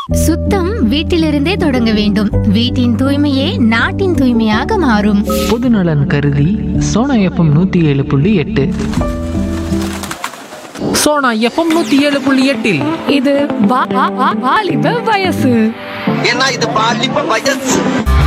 சுத்தம் வீட்டிலிருந்தே தொடங்க வேண்டும் வீட்டின் தூய்மையே நாட்டின் தூய்மையாக மாறும் பொதுநலன் கருதி சோனா எஃப்எம் நூற்றி ஏழு புள்ளி எட்டு சோனா எஃப்எம் நூற்றி ஏழு புள்ளி எட்டில் இது வா- வா- வா- வாலிப வயசு ஏன்னா இது பாலிப்ப வயசு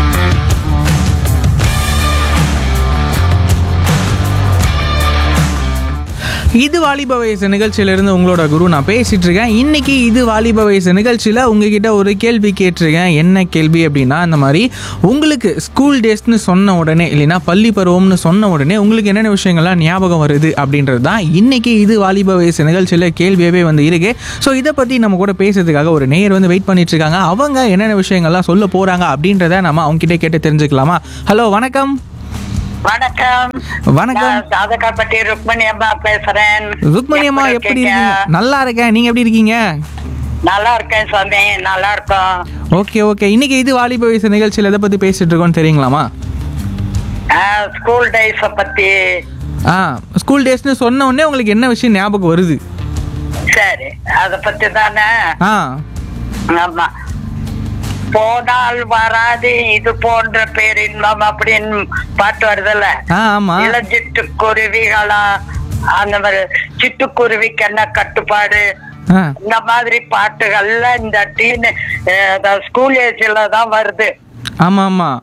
இது வாலிப வயசு நிகழ்ச்சியிலிருந்து உங்களோட குரு நான் பேசிட்டு இருக்கேன் இன்னைக்கு இது வாலிப வயசு நிகழ்ச்சியில் உங்ககிட்ட ஒரு கேள்வி கேட்டிருக்கேன் என்ன கேள்வி அப்படின்னா இந்த மாதிரி உங்களுக்கு ஸ்கூல் டேஸ்னு சொன்ன உடனே இல்லைன்னா பள்ளி பருவம்னு சொன்ன உடனே உங்களுக்கு என்னென்ன விஷயங்கள்லாம் ஞாபகம் வருது அப்படின்றது தான் இன்னைக்கு இது வாலிப வயசு நிகழ்ச்சியில் கேள்வியாகவே வந்து இருக்கு ஸோ இதை பற்றி நம்ம கூட பேசுறதுக்காக ஒரு நேயர் வந்து வெயிட் பண்ணிட்டு இருக்காங்க அவங்க என்னென்ன விஷயங்கள்லாம் சொல்ல போறாங்க அப்படின்றத நம்ம அவங்க கிட்டே கேட்டு தெரிஞ்சுக்கலாமா ஹலோ வணக்கம் வணக்கம் வணக்கம் நான் தாதகாப்பட்டி ருக்மணி அம்மா பேசுறேன் ருக்மணி அம்மா எப்படி இருக்கீங்க? இருக்கீங்க நல்லா இருக்கேன் நீங்க எப்படி இருக்கீங்க நல்லா இருக்கேன் சுவாமி நல்லா இருக்கோம் ஓகே ஓகே இன்னைக்கு இது வாலிப வயசு நிகழ்ச்சியில் எதை பத்தி பேசிட்டு இருக்கோம்னு தெரியுங்களாமா ஸ்கூல் டேஸ பத்தி ஆ ஸ்கூல் டேஸ்னு சொன்ன உடனே உங்களுக்கு என்ன விஷயம் ஞாபகம் வருது சரி அத பத்தி தானே ஆ ஆமா போனால் வராது இது போன்ற பேரின்பம் அப்படின்னு பாட்டு வருதுல்ல ஆ ஆமா இளஞ்சிட்டு குருவிகளா அந்த மாதிரி சிட்டுக்குருவிக்கு என்ன கட்டுப்பாடு ஆ இந்த மாதிரி பாட்டுகள்ல இந்த டீன் ஸ்கூல் ஏஜ்ல தான் வருது ஆமா ஆமா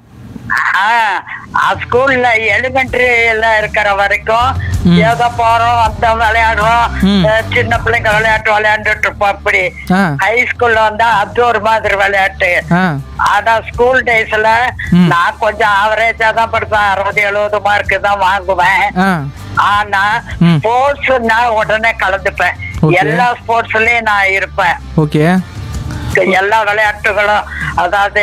ஸ்கூல்ல எலிமெண்டரியில இருக்கிற வரைக்கும் ம். ஏதோ போறோம் அந்த விளையாடுறோம் ம். அஹ் சின்ன பிள்ளைங்க விளையாட்டு விளையாண்டுட்டு இருப்போம் அப்படி ஆ ஹை ஸ்கூல்ல வந்தா அது ஒரு மாதிரி விளையாட்டு ஆ ஆனா ஸ்கூல் டேஸ்ல ம். நான் கொஞ்சம் ஆவரேஜா தான் படிப்பேன் அறுபது எழுபது மார்க் தான் வாங்குவேன் ஆ ஆனா ம். ஸ்போர்ட்ஸ் உடனே கலந்துப்பேன் Okay. எல்லா ஸ்போர்ட்ஸ்லயும் நான் இருப்பேன் ஓகே எல்லா விளையாட்டுகளும் அதாவது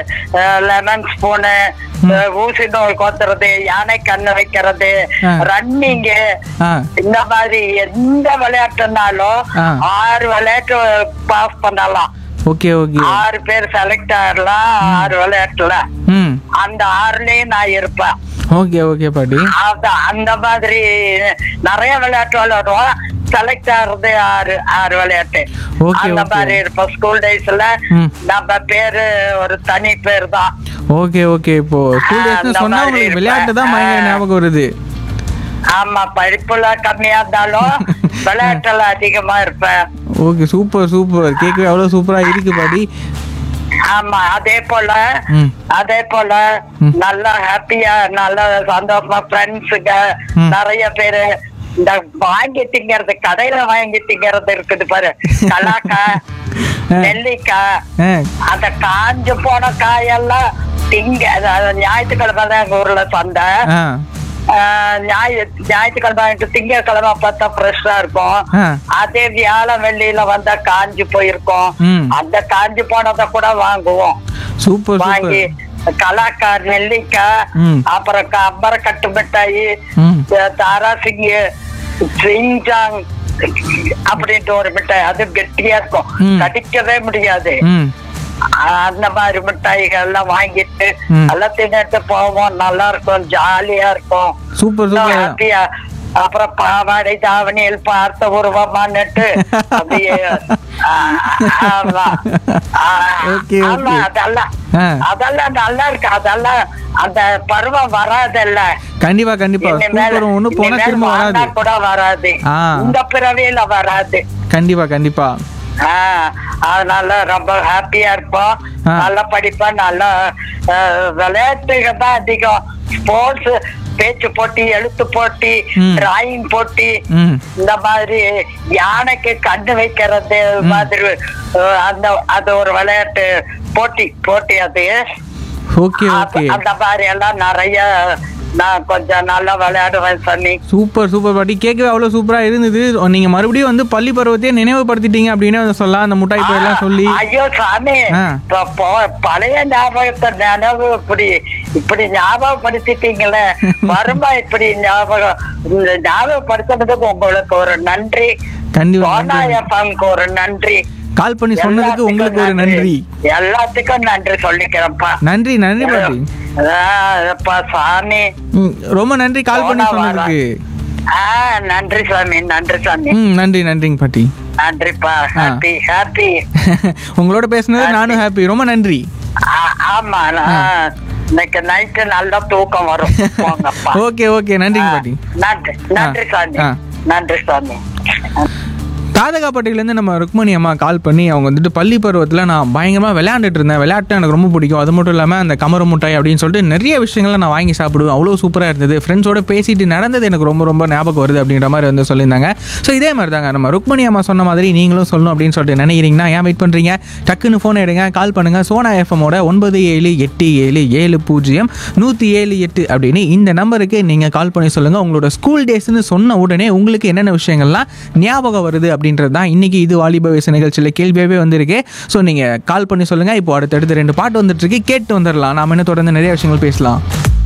லெமன் ஸ்பூனு ஊசி நூல் கோத்துறது யானை கண்ணு வைக்கிறது ஆ. ரன்னிங்கு ஆ இந்த மாதிரி எந்த விளையாட்டுனாலும் ஆ. ஆறு விளையாட்டு பாஸ் பண்ணலாம் ஓகே ஓகே ஆறு பேர் செலக்ட் ஆகலாம் ஆறு விளையாட்டுல ம் அந்த ஆறுலயும் நான் இருப்பேன் ஓகே ஓகே பாட்டி அத- அந்த மாதிரி நிறைய விளையாட்டு விளையாடுவோம் செலக்ட் ஆகுறது ஆறு ஆறு விளையாட்டு Okay, அந்த okay. மாதிரி இருப்போம் ஸ்கூல் டேஸ்ல ம். நம்ம பேரு ஒரு தனி பேர் தான் ஓகே ஓகே இப்போ ஸ்கூல் ஆ, டேஸ்னு அந்த சொன்னா மாதிரி உங்களுக்கு விளையாட்டு தான் இருப்பேன். பயங்கர ஆ. ஞாபகம் வருது ஆமா படிப்புல கம்மியா இருந்தாலும் விளையாட்டுல அதிகமா இருப்பேன் ஓகே சூப்பர் சூப்பர் கேட்கவே அவ்வளோ சூப்பரா இருக்கு பாட்டி ஆமா அதே போல ம். அதே போல ம். நல்லா ஹாப்பியா நல்ல சந்தோஷமா ஃப்ரெண்ட்ஸுங்க ம். நிறைய பேரு இந்த வாங்கி திங்கிறது கடையில வாங்கி திங்கிறது இருக்குது பாரு கலாக்காய் நெல்லிக்காய் ஆ அந்த காஞ்சு போன காயெல்லாம் திங்க அதாவது ஞாயிற்றுக்கிழமை தான் எங்க ஊர்ல சந்தை ஆ ஆஹ் ஞாயி ஞாயிற்றுக்கிழமை வாங்கிட்டு திங்கக்கிழமை பார்த்தா ஃப்ரெஷ்ஷா இருக்கும் ஆ. அதே வியாழன் வெள்ளியில வந்தா காஞ்சு போயிருக்கும் ம். அந்த காஞ்சு போனதை கூட வாங்குவோம் சூப்பர் வாங்கி சூப்பர் கலாக்காய் நெல்லிக்காய் ம். அப்புறம் கம்பர கட்டு மிட்டாயி ம். தாராசிங்கு சிங்ஜாங் அப்படின்ட்டு ஒரு மிட்டாய் அது கெட்டியா இருக்கும் ம். கடிக்கவே முடியாது ம் அந்த மாதிரி மிட்டாய்கள் எல்லாம் வாங்கிட்டு ம். எல்லாம் தின்னுட்டு போவோம் நல்லா இருக்கும் ஜாலியா இருக்கும் சூப்பர் சூப்பர் ஹாப்பியா அப்புறம் பாவாடை தாவணியில் பார்த்த உருவமான்னுட்டு அப்படியே ஆ, ஆமா ஆ, Okay, ஆமா, okay. அதெல்லாம் ஆ. அதெல்லாம் நல்லா இருக்கு அதெல்லாம் அந்த பருவம் வராதல்ல கண்டிப்பா கண்டிப்பா இனிமேல் சூப்பர் ஒண்ணு போனா இனிமேல் திரும்ப வாழ்ந்தா வராது கூட வராது ஆ. இந்த பிறவியில வராது கண்டிப்பா கண்டிப்பா ஆ, அதனால ரொம்ப ஹாப்பியா இருப்போம் ஆ. நல்லா படிப்பேன் நல்லா அஹ், விளையாட்டுகள் தான் அதிகம் ஸ்போர்ட்ஸ் பேச்சு போட்டி எழுத்து போட்டி ம். டிராயிங் போட்டி ம் இந்த மாதிரி யானைக்கு கண்ணு வைக்கிறது மாதிரி அஹ், அந்த அது ஒரு விளையாட்டு போட்டி போட்டி அது ஓகே ஓகே அந்த மாதிரி எல்லாம் நிறைய நான் கொஞ்சம் நல்லா விளையாடுவேன் சொன்னி சூப்பர் சூப்பர் பாட்டி கேட்கவே அவ்வளோ சூப்பராக இருந்தது நீங்க மறுபடியும் வந்து பள்ளி பருவத்தையே நினைவுபடுத்திட்டீங்க அப்படின்னு வந்து சொல்லலாம் அந்த முட்டாய் பேர்லாம் சொல்லி ஐயோ சாமி ஆ. இப்ப போ- பழைய ஞாபகத்தை நினைவு இப்படி இப்படி ஞாபகப்படுத்திட்டீங்களே வருமா இப்படி ஞாபகம் இந்த ஞாபகப்படுத்துறதுக்கு உங்களுக்கு ஒரு நன்றி கண்டிப்பா சோனா நன்றி. எஃப்எம்க்கு ஒரு நன்றி கால் பண்ணி சொன்னதுக்கு உங்களுக்கு ஒரு நன்றி எல்லாத்துக்கும் நன்றி சொல்லிக்கிறேன்ப்பா நன்றி நன்றி பாட்டி அப்பா சாமி ம், ரொம்ப நன்றி கால் பண்ணி போனா சொன்னதுக்கு ஆ நன்றி சாமி நன்றி சாமி ம் நன்றி நன்றிங்க பாட்டி நன்றிப்பா ஹாப்பி ஹாப்பி உங்களோட பேசுனது நானும் ஹாப்பி ரொம்ப நன்றி ஆமா நான் இன்னைக்கு நைட்டு நல்லா தூக்கம் வரும் போங்கப்பா ஓகே ஓகே நன்றிங்க பாட்டி நன்றி நன்றி சாமி ஆ. நன்றி சாமி தாதகாப்பட்டிலேருந்து நம்ம ருக்மணி அம்மா கால் பண்ணி அவங்க வந்துட்டு பள்ளி பருவத்தில் நான் பயங்கரமாக விளையாண்டுட்டு இருந்தேன் விளையாட்டு எனக்கு ரொம்ப பிடிக்கும் அது மட்டும் இல்லாமல் அந்த கமர முட்டாய் அப்படின்னு சொல்லிட்டு நிறைய விஷயங்களை நான் வாங்கி சாப்பிடுவேன் அவ்வளோ சூப்பராக இருந்தது ஃப்ரெண்ட்ஸோட பேசிட்டு நடந்தது எனக்கு ரொம்ப ரொம்ப ஞாபகம் வருது அப்படின்ற மாதிரி வந்து சொல்லியிருந்தாங்க ஸோ இதே மாதிரி தாங்க நம்ம ருக்மணி அம்மா சொன்ன மாதிரி நீங்களும் சொல்லணும் அப்படின்னு சொல்லிட்டு நினைக்கிறீங்கன்னா ஏன் வெயிட் பண்ணுறீங்க டக்குன்னு ஃபோன் எடுங்க கால் பண்ணுங்கள் சோனா எஃப்எம்மோட ஒன்பது ஏழு எட்டு ஏழு ஏழு பூஜ்ஜியம் நூற்றி ஏழு எட்டு அப்படின்னு இந்த நம்பருக்கு நீங்கள் கால் பண்ணி சொல்லுங்கள் உங்களோட ஸ்கூல் டேஸ்னு சொன்ன உடனே உங்களுக்கு என்னென்ன விஷயங்கள்லாம் ஞாபகம் வருது அப்படின்றது தான் இன்றைக்கி இது வாலிப வயசு நிகழ்ச்சியில் கேள்வியாகவே வந்திருக்கு ஸோ நீங்கள் கால் பண்ணி சொல்லுங்கள் இப்போ அடுத்தடுத்து ரெண்டு பாட்டு வந்துட்டு இருக்கு கேட்டு வந்துடலாம் நாம இன்னும் தொடர்ந்து நிறைய விஷயங்கள் பேசலாம்